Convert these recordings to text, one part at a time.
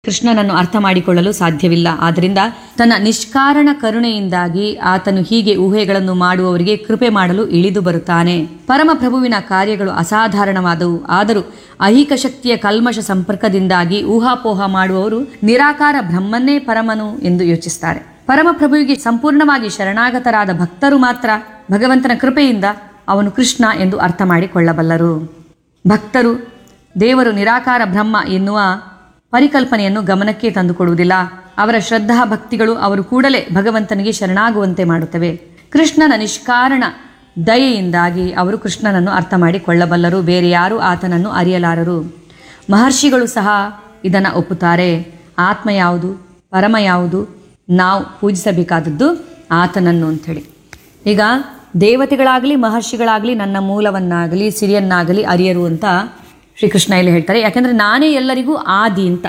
ಕೃಷ್ಣನನ್ನು ಅರ್ಥ ಮಾಡಿಕೊಳ್ಳಲು ಸಾಧ್ಯವಿಲ್ಲ ಆದ್ದರಿಂದ ತನ್ನ ನಿಷ್ಕಾರಣ ಕರುಣೆಯಿಂದಾಗಿ ಆತನು ಹೀಗೆ ಊಹೆಗಳನ್ನು ಮಾಡುವವರಿಗೆ ಕೃಪೆ ಮಾಡಲು ಇಳಿದು ಬರುತ್ತಾನೆ ಪರಮಪ್ರಭುವಿನ ಕಾರ್ಯಗಳು ಅಸಾಧಾರಣವಾದವು ಆದರೂ ಐಹಿಕ ಶಕ್ತಿಯ ಕಲ್ಮಶ ಸಂಪರ್ಕದಿಂದಾಗಿ ಊಹಾಪೋಹ ಮಾಡುವವರು ನಿರಾಕಾರ ಬ್ರಹ್ಮನ್ನೇ ಪರಮನು ಎಂದು ಯೋಚಿಸುತ್ತಾರೆ ಪರಮಪ್ರಭುವಿಗೆ ಸಂಪೂರ್ಣವಾಗಿ ಶರಣಾಗತರಾದ ಭಕ್ತರು ಮಾತ್ರ ಭಗವಂತನ ಕೃಪೆಯಿಂದ ಅವನು ಕೃಷ್ಣ ಎಂದು ಅರ್ಥ ಮಾಡಿಕೊಳ್ಳಬಲ್ಲರು ಭಕ್ತರು ದೇವರು ನಿರಾಕಾರ ಬ್ರಹ್ಮ ಎನ್ನುವ ಪರಿಕಲ್ಪನೆಯನ್ನು ಗಮನಕ್ಕೆ ತಂದುಕೊಡುವುದಿಲ್ಲ ಅವರ ಶ್ರದ್ಧಾ ಭಕ್ತಿಗಳು ಅವರು ಕೂಡಲೇ ಭಗವಂತನಿಗೆ ಶರಣಾಗುವಂತೆ ಮಾಡುತ್ತವೆ ಕೃಷ್ಣನ ನಿಷ್ಕಾರಣ ದಯೆಯಿಂದಾಗಿ ಅವರು ಕೃಷ್ಣನನ್ನು ಅರ್ಥ ಮಾಡಿಕೊಳ್ಳಬಲ್ಲರು ಬೇರೆ ಯಾರೂ ಆತನನ್ನು ಅರಿಯಲಾರರು ಮಹರ್ಷಿಗಳು ಸಹ ಇದನ್ನು ಒಪ್ಪುತ್ತಾರೆ ಆತ್ಮ ಯಾವುದು ಪರಮ ಯಾವುದು ನಾವು ಪೂಜಿಸಬೇಕಾದದ್ದು ಆತನನ್ನು ಅಂಥೇಳಿ ಈಗ ದೇವತೆಗಳಾಗಲಿ ಮಹರ್ಷಿಗಳಾಗಲಿ ನನ್ನ ಮೂಲವನ್ನಾಗಲಿ ಸಿರಿಯನ್ನಾಗಲಿ ಅರಿಯರು ಅಂತ ಶ್ರೀಕೃಷ್ಣ ಇಲ್ಲಿ ಹೇಳ್ತಾರೆ ಯಾಕೆಂದರೆ ನಾನೇ ಎಲ್ಲರಿಗೂ ಆದಿ ಅಂತ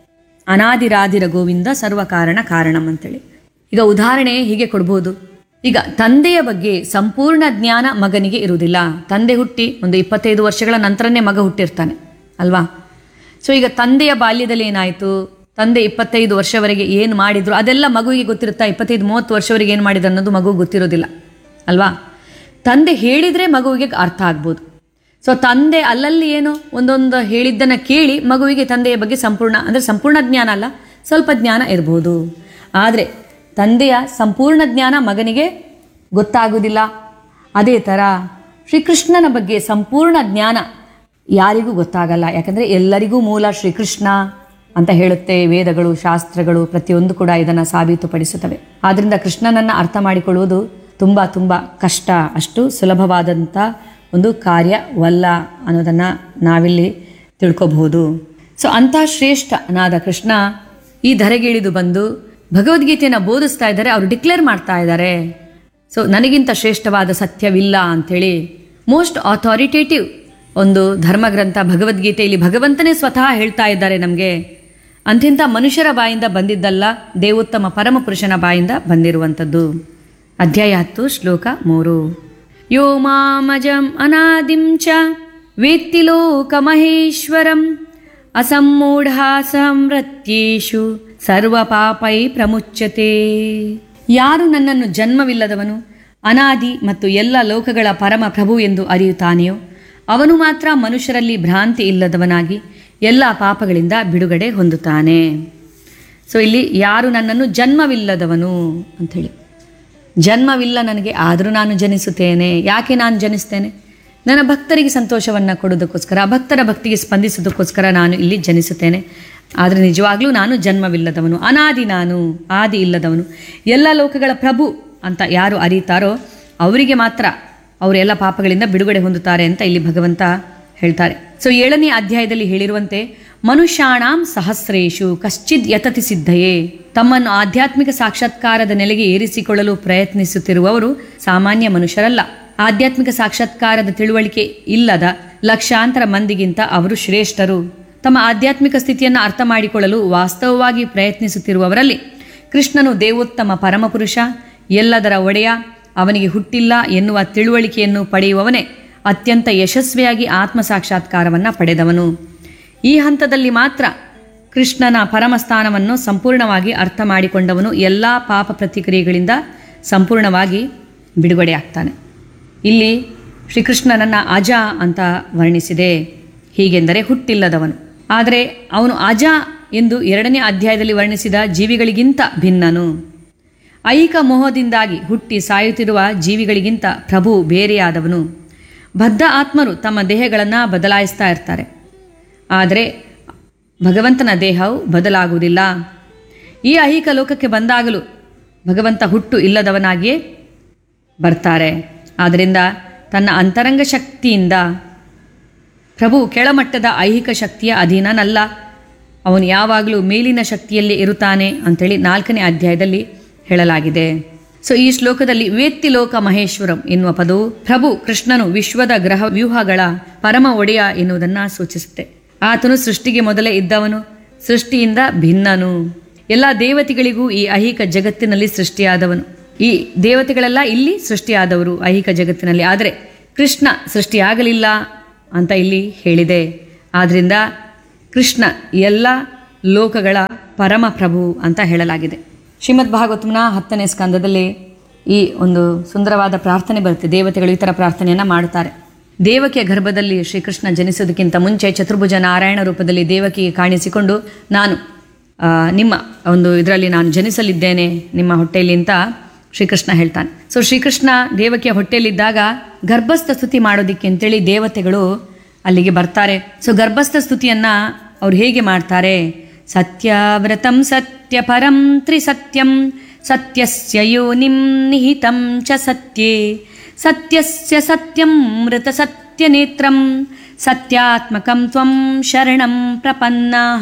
ಅನಾದಿರಾದಿರ ಗೋವಿಂದ ಸರ್ವ ಕಾರಣ ಕಾರಣಂ ಅಂತೇಳಿ ಈಗ ಉದಾಹರಣೆ ಹೀಗೆ ಕೊಡ್ಬೋದು ಈಗ ತಂದೆಯ ಬಗ್ಗೆ ಸಂಪೂರ್ಣ ಜ್ಞಾನ ಮಗನಿಗೆ ಇರುವುದಿಲ್ಲ ತಂದೆ ಹುಟ್ಟಿ ಒಂದು ಇಪ್ಪತ್ತೈದು ವರ್ಷಗಳ ನಂತರನೇ ಮಗ ಹುಟ್ಟಿರ್ತಾನೆ ಅಲ್ವಾ ಸೊ ಈಗ ತಂದೆಯ ಬಾಲ್ಯದಲ್ಲಿ ಏನಾಯಿತು ತಂದೆ ಇಪ್ಪತ್ತೈದು ವರ್ಷವರೆಗೆ ಏನು ಮಾಡಿದ್ರು ಅದೆಲ್ಲ ಮಗುವಿಗೆ ಗೊತ್ತಿರುತ್ತಾ ಇಪ್ಪತ್ತೈದು ಮೂವತ್ತು ವರ್ಷವರೆಗೆ ಏನು ಮಾಡಿದ್ರು ಅನ್ನೋದು ಮಗು ಗೊತ್ತಿರೋದಿಲ್ಲ ಅಲ್ವಾ ತಂದೆ ಹೇಳಿದರೆ ಮಗುವಿಗೆ ಅರ್ಥ ಆಗ್ಬೋದು ಸೊ ತಂದೆ ಅಲ್ಲಲ್ಲಿ ಏನೋ ಒಂದೊಂದು ಹೇಳಿದ್ದನ್ನು ಕೇಳಿ ಮಗುವಿಗೆ ತಂದೆಯ ಬಗ್ಗೆ ಸಂಪೂರ್ಣ ಅಂದರೆ ಸಂಪೂರ್ಣ ಜ್ಞಾನ ಅಲ್ಲ ಸ್ವಲ್ಪ ಜ್ಞಾನ ಇರ್ಬೋದು ಆದರೆ ತಂದೆಯ ಸಂಪೂರ್ಣ ಜ್ಞಾನ ಮಗನಿಗೆ ಗೊತ್ತಾಗುವುದಿಲ್ಲ ಅದೇ ಥರ ಶ್ರೀಕೃಷ್ಣನ ಬಗ್ಗೆ ಸಂಪೂರ್ಣ ಜ್ಞಾನ ಯಾರಿಗೂ ಗೊತ್ತಾಗಲ್ಲ ಯಾಕಂದರೆ ಎಲ್ಲರಿಗೂ ಮೂಲ ಶ್ರೀಕೃಷ್ಣ ಅಂತ ಹೇಳುತ್ತೆ ವೇದಗಳು ಶಾಸ್ತ್ರಗಳು ಪ್ರತಿಯೊಂದು ಕೂಡ ಇದನ್ನು ಸಾಬೀತುಪಡಿಸುತ್ತವೆ ಆದ್ದರಿಂದ ಕೃಷ್ಣನನ್ನು ಅರ್ಥ ಮಾಡಿಕೊಳ್ಳುವುದು ತುಂಬ ತುಂಬ ಕಷ್ಟ ಅಷ್ಟು ಸುಲಭವಾದಂಥ ಒಂದು ಕಾರ್ಯವಲ್ಲ ಅನ್ನೋದನ್ನು ನಾವಿಲ್ಲಿ ತಿಳ್ಕೊಬಹುದು ಸೊ ಅಂಥ ಶ್ರೇಷ್ಠನಾದ ಕೃಷ್ಣ ಈ ಧರೆಗಿಳಿದು ಬಂದು ಭಗವದ್ಗೀತೆಯನ್ನು ಬೋಧಿಸ್ತಾ ಇದ್ದಾರೆ ಅವರು ಡಿಕ್ಲೇರ್ ಮಾಡ್ತಾ ಇದ್ದಾರೆ ಸೊ ನನಗಿಂತ ಶ್ರೇಷ್ಠವಾದ ಸತ್ಯವಿಲ್ಲ ಅಂಥೇಳಿ ಮೋಸ್ಟ್ ಅಥಾರಿಟೇಟಿವ್ ಒಂದು ಧರ್ಮಗ್ರಂಥ ಭಗವದ್ಗೀತೆ ಇಲ್ಲಿ ಭಗವಂತನೇ ಸ್ವತಃ ಹೇಳ್ತಾ ಇದ್ದಾರೆ ನಮಗೆ ಅಂಥಿಂಥ ಮನುಷ್ಯರ ಬಾಯಿಂದ ಬಂದಿದ್ದಲ್ಲ ದೇವೋತ್ತಮ ಪರಮಪುರುಷನ ಬಾಯಿಂದ ಬಂದಿರುವಂಥದ್ದು ಅಧ್ಯಾಯ ಹತ್ತು ಶ್ಲೋಕ ಮೂರು ಯೋ ಮಾಮಜಂ ಅನಾದಿಂ ಚ ವೇತ್ತಿ ಲೋಕಮಹೇಶ್ವರಂ ಅಸಮ್ಮೂಢ ಸಂವೃತ್ಯೇಷು ಸರ್ವಪಾಪೈ ಪ್ರಮುಚ್ಯತೆ ಯಾರು ನನ್ನನ್ನು ಜನ್ಮವಿಲ್ಲದವನು ಅನಾದಿ ಮತ್ತು ಎಲ್ಲ ಲೋಕಗಳ ಪರಮ ಪ್ರಭು ಎಂದು ಅರಿಯುತ್ತಾನೆಯೋ ಅವನು ಮಾತ್ರ ಮನುಷ್ಯರಲ್ಲಿ ಭ್ರಾಂತಿ ಇಲ್ಲದವನಾಗಿ ಎಲ್ಲ ಪಾಪಗಳಿಂದ ಬಿಡುಗಡೆ ಹೊಂದುತ್ತಾನೆ ಸೊ ಇಲ್ಲಿ ಯಾರು ನನ್ನನ್ನು ಜನ್ಮವಿಲ್ಲದವನು ಅಂಥೇಳಿ ಜನ್ಮವಿಲ್ಲ ನನಗೆ ಆದರೂ ನಾನು ಜನಿಸುತ್ತೇನೆ ಯಾಕೆ ನಾನು ಜನಿಸ್ತೇನೆ ನನ್ನ ಭಕ್ತರಿಗೆ ಸಂತೋಷವನ್ನು ಕೊಡೋದಕ್ಕೋಸ್ಕರ ಭಕ್ತರ ಭಕ್ತಿಗೆ ಸ್ಪಂದಿಸೋದಕ್ಕೋಸ್ಕರ ನಾನು ಇಲ್ಲಿ ಜನಿಸುತ್ತೇನೆ ಆದರೆ ನಿಜವಾಗ್ಲೂ ನಾನು ಜನ್ಮವಿಲ್ಲದವನು ಅನಾದಿ ನಾನು ಆದಿ ಇಲ್ಲದವನು ಎಲ್ಲ ಲೋಕಗಳ ಪ್ರಭು ಅಂತ ಯಾರು ಅರೀತಾರೋ ಅವರಿಗೆ ಮಾತ್ರ ಅವರೆಲ್ಲ ಪಾಪಗಳಿಂದ ಬಿಡುಗಡೆ ಹೊಂದುತ್ತಾರೆ ಅಂತ ಇಲ್ಲಿ ಭಗವಂತ ಹೇಳ್ತಾರೆ ಸೊ ಏಳನೇ ಅಧ್ಯಾಯದಲ್ಲಿ ಹೇಳಿರುವಂತೆ ಮನುಷ್ಯಾಣಾಂ ಸಹಸ್ರೇಶು ಕಶ್ಚಿದ್ ಯತತಿ ಸಿದ್ಧಯೇ ತಮ್ಮನ್ನು ಆಧ್ಯಾತ್ಮಿಕ ಸಾಕ್ಷಾತ್ಕಾರದ ನೆಲೆಗೆ ಏರಿಸಿಕೊಳ್ಳಲು ಪ್ರಯತ್ನಿಸುತ್ತಿರುವವರು ಸಾಮಾನ್ಯ ಮನುಷ್ಯರಲ್ಲ ಆಧ್ಯಾತ್ಮಿಕ ಸಾಕ್ಷಾತ್ಕಾರದ ತಿಳುವಳಿಕೆ ಇಲ್ಲದ ಲಕ್ಷಾಂತರ ಮಂದಿಗಿಂತ ಅವರು ಶ್ರೇಷ್ಠರು ತಮ್ಮ ಆಧ್ಯಾತ್ಮಿಕ ಸ್ಥಿತಿಯನ್ನು ಅರ್ಥ ಮಾಡಿಕೊಳ್ಳಲು ವಾಸ್ತವವಾಗಿ ಪ್ರಯತ್ನಿಸುತ್ತಿರುವವರಲ್ಲಿ ಕೃಷ್ಣನು ದೇವೋತ್ತಮ ಪರಮಪುರುಷ ಎಲ್ಲದರ ಒಡೆಯ ಅವನಿಗೆ ಹುಟ್ಟಿಲ್ಲ ಎನ್ನುವ ತಿಳುವಳಿಕೆಯನ್ನು ಪಡೆಯುವವನೇ ಅತ್ಯಂತ ಯಶಸ್ವಿಯಾಗಿ ಆತ್ಮ ಸಾಕ್ಷಾತ್ಕಾರವನ್ನು ಪಡೆದವನು ಈ ಹಂತದಲ್ಲಿ ಮಾತ್ರ ಕೃಷ್ಣನ ಪರಮಸ್ಥಾನವನ್ನು ಸಂಪೂರ್ಣವಾಗಿ ಅರ್ಥ ಮಾಡಿಕೊಂಡವನು ಎಲ್ಲ ಪಾಪ ಪ್ರತಿಕ್ರಿಯೆಗಳಿಂದ ಸಂಪೂರ್ಣವಾಗಿ ಬಿಡುಗಡೆಯಾಗ್ತಾನೆ ಇಲ್ಲಿ ಶ್ರೀಕೃಷ್ಣನನ್ನು ಅಜ ಅಂತ ವರ್ಣಿಸಿದೆ ಹೀಗೆಂದರೆ ಹುಟ್ಟಿಲ್ಲದವನು ಆದರೆ ಅವನು ಅಜ ಎಂದು ಎರಡನೇ ಅಧ್ಯಾಯದಲ್ಲಿ ವರ್ಣಿಸಿದ ಜೀವಿಗಳಿಗಿಂತ ಭಿನ್ನನು ಐಹಿಕ ಮೋಹದಿಂದಾಗಿ ಹುಟ್ಟಿ ಸಾಯುತ್ತಿರುವ ಜೀವಿಗಳಿಗಿಂತ ಪ್ರಭು ಬೇರೆಯಾದವನು ಬದ್ಧ ಆತ್ಮರು ತಮ್ಮ ದೇಹಗಳನ್ನು ಬದಲಾಯಿಸ್ತಾ ಇರ್ತಾರೆ ಆದರೆ ಭಗವಂತನ ದೇಹವು ಬದಲಾಗುವುದಿಲ್ಲ ಈ ಐಹಿಕ ಲೋಕಕ್ಕೆ ಬಂದಾಗಲೂ ಭಗವಂತ ಹುಟ್ಟು ಇಲ್ಲದವನಾಗಿಯೇ ಬರ್ತಾರೆ ಆದ್ದರಿಂದ ತನ್ನ ಅಂತರಂಗ ಶಕ್ತಿಯಿಂದ ಪ್ರಭು ಕೆಳಮಟ್ಟದ ಐಹಿಕ ಶಕ್ತಿಯ ಅಧೀನನಲ್ಲ ಅವನು ಯಾವಾಗಲೂ ಮೇಲಿನ ಶಕ್ತಿಯಲ್ಲಿ ಇರುತ್ತಾನೆ ಅಂಥೇಳಿ ನಾಲ್ಕನೇ ಅಧ್ಯಾಯದಲ್ಲಿ ಹೇಳಲಾಗಿದೆ ಸೊ ಈ ಶ್ಲೋಕದಲ್ಲಿ ವೇತ್ತಿ ಲೋಕ ಮಹೇಶ್ವರಂ ಎನ್ನುವ ಪದವು ಪ್ರಭು ಕೃಷ್ಣನು ವಿಶ್ವದ ಗ್ರಹ ವ್ಯೂಹಗಳ ಪರಮ ಒಡೆಯ ಎನ್ನುವುದನ್ನು ಸೂಚಿಸುತ್ತೆ ಆತನು ಸೃಷ್ಟಿಗೆ ಮೊದಲೇ ಇದ್ದವನು ಸೃಷ್ಟಿಯಿಂದ ಭಿನ್ನನು ಎಲ್ಲ ದೇವತೆಗಳಿಗೂ ಈ ಐಹಿಕ ಜಗತ್ತಿನಲ್ಲಿ ಸೃಷ್ಟಿಯಾದವನು ಈ ದೇವತೆಗಳೆಲ್ಲ ಇಲ್ಲಿ ಸೃಷ್ಟಿಯಾದವರು ಐಹಿಕ ಜಗತ್ತಿನಲ್ಲಿ ಆದರೆ ಕೃಷ್ಣ ಸೃಷ್ಟಿಯಾಗಲಿಲ್ಲ ಅಂತ ಇಲ್ಲಿ ಹೇಳಿದೆ ಆದ್ದರಿಂದ ಕೃಷ್ಣ ಎಲ್ಲ ಲೋಕಗಳ ಪರಮ ಪ್ರಭು ಅಂತ ಹೇಳಲಾಗಿದೆ ಶ್ರೀಮದ್ ಭಾಗವತಂನ ಹತ್ತನೇ ಸ್ಕಂದದಲ್ಲಿ ಈ ಒಂದು ಸುಂದರವಾದ ಪ್ರಾರ್ಥನೆ ಬರುತ್ತೆ ದೇವತೆಗಳು ಈ ಥರ ಪ್ರಾರ್ಥನೆಯನ್ನು ಮಾಡುತ್ತಾರೆ ದೇವಕಿಯ ಗರ್ಭದಲ್ಲಿ ಶ್ರೀಕೃಷ್ಣ ಜನಿಸೋದಕ್ಕಿಂತ ಮುಂಚೆ ಚತುರ್ಭುಜ ನಾರಾಯಣ ರೂಪದಲ್ಲಿ ದೇವಕಿಗೆ ಕಾಣಿಸಿಕೊಂಡು ನಾನು ಆ, ನಿಮ್ಮ ಒಂದು ಇದರಲ್ಲಿ ನಾನು ಜನಿಸಲಿದ್ದೇನೆ ನಿಮ್ಮ ಹೊಟ್ಟೆಯಲ್ಲಿ ಅಂತ ಶ್ರೀಕೃಷ್ಣ ಹೇಳ್ತಾನೆ ಸೊ ಶ್ರೀಕೃಷ್ಣ ದೇವಕಿಯ ಹೊಟ್ಟೆಯಲ್ಲಿದ್ದಾಗ ಗರ್ಭಸ್ಥ ಸ್ತುತಿ ಮಾಡೋದಿಕ್ಕೆ ಅಂತೇಳಿ ದೇವತೆಗಳು ಅಲ್ಲಿಗೆ ಬರ್ತಾರೆ ಸೊ ಗರ್ಭಸ್ಥ ಸ್ತುತಿಯನ್ನ ಅವ್ರು ಹೇಗೆ ಮಾಡ್ತಾರೆ ಸತ್ಯವ್ರತಂ ಸತ್ಯ ಪರಂ ತ್ರಿಸತ್ಯಂ ಸತ್ಯಸ್ಯ ಯೋನಿಂ ನಿಹಿತಂ ಚ ಸತ್ಯೇ ಸತ್ಯಸ್ಯ ಸತ್ಯಂ ಮೃತ ಸತ್ಯನೇತ್ರಂ ಸತ್ಯಾತ್ಮಕಂ ತ್ವಂ ಶರಣಂ ಪ್ರಪನ್ನಃ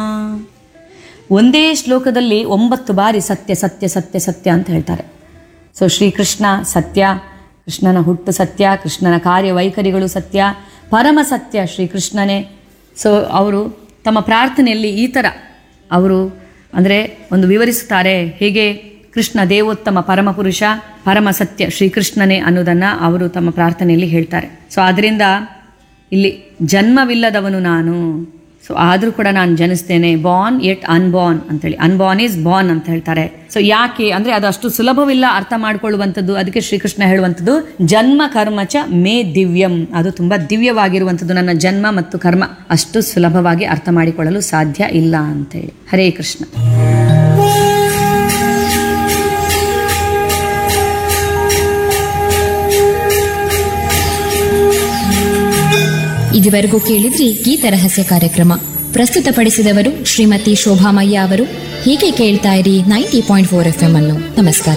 ಒಂದೇ ಶ್ಲೋಕದಲ್ಲಿ ಒಂಬತ್ತು ಬಾರಿ ಸತ್ಯ ಸತ್ಯ ಸತ್ಯ ಸತ್ಯ ಅಂತ ಹೇಳ್ತಾರೆ ಸೊ ಶ್ರೀಕೃಷ್ಣ ಸತ್ಯ ಕೃಷ್ಣನ ಹುಟ್ಟು ಸತ್ಯ ಕೃಷ್ಣನ ಕಾರ್ಯವೈಖರಿಗಳು ಸತ್ಯ ಪರಮ ಸತ್ಯ ಶ್ರೀಕೃಷ್ಣನೇ ಸೊ ಅವರು ತಮ್ಮ ಪ್ರಾರ್ಥನೆಯಲ್ಲಿ ಈ ಥರ ಅವರು ಅಂದರೆ ಒಂದು ವಿವರಿಸುತ್ತಾರೆ ಹೇಗೆ ಕೃಷ್ಣ ದೇವೋತ್ತಮ ಪರಮಪುರುಷ ಪರಮ ಸತ್ಯ ಶ್ರೀಕೃಷ್ಣನೇ ಅನ್ನೋದನ್ನು ಅವರು ತಮ್ಮ ಪ್ರಾರ್ಥನೆಯಲ್ಲಿ ಹೇಳ್ತಾರೆ ಸೊ ಆದ್ದರಿಂದ ಇಲ್ಲಿ ಜನ್ಮವಿಲ್ಲದವನು ನಾನು ಸೊ ಆದರೂ ಕೂಡ ನಾನು ಜನಿಸ್ತೇನೆ ಬಾರ್ನ್ ಎಟ್ ಅನ್ಬಾರ್ನ್ ಅಂತೇಳಿ ಅನ್ಬಾರ್ನ್ ಈಸ್ ಬಾರ್ನ್ ಅಂತ ಹೇಳ್ತಾರೆ ಸೊ ಯಾಕೆ ಅಂದರೆ ಅದು ಅಷ್ಟು ಸುಲಭವಿಲ್ಲ ಅರ್ಥ ಮಾಡ್ಕೊಳ್ಳುವಂಥದ್ದು ಅದಕ್ಕೆ ಶ್ರೀಕೃಷ್ಣ ಹೇಳುವಂಥದ್ದು ಜನ್ಮ ಕರ್ಮಚ ಮೇ ದಿವ್ಯಂ ಅದು ತುಂಬ ದಿವ್ಯವಾಗಿರುವಂಥದ್ದು ನನ್ನ ಜನ್ಮ ಮತ್ತು ಕರ್ಮ ಅಷ್ಟು ಸುಲಭವಾಗಿ ಅರ್ಥ ಮಾಡಿಕೊಳ್ಳಲು ಸಾಧ್ಯ ಇಲ್ಲ ಅಂತೇಳಿ ಹರೇ ಕೃಷ್ಣ ಇದುವರೆಗೂ ಕೇಳಿದ್ರಿ ಗೀತ ರಹಸ್ಯ ಕಾರ್ಯಕ್ರಮ ಪ್ರಸ್ತುತಪಡಿಸಿದವರು ಶ್ರೀಮತಿ ಶೋಭಾಮಯ್ಯ ಅವರು ಹೀಗೆ ಕೇಳ್ತಾ ಇರಿ ninety point four F M ಅನ್ನು ನಮಸ್ಕಾರ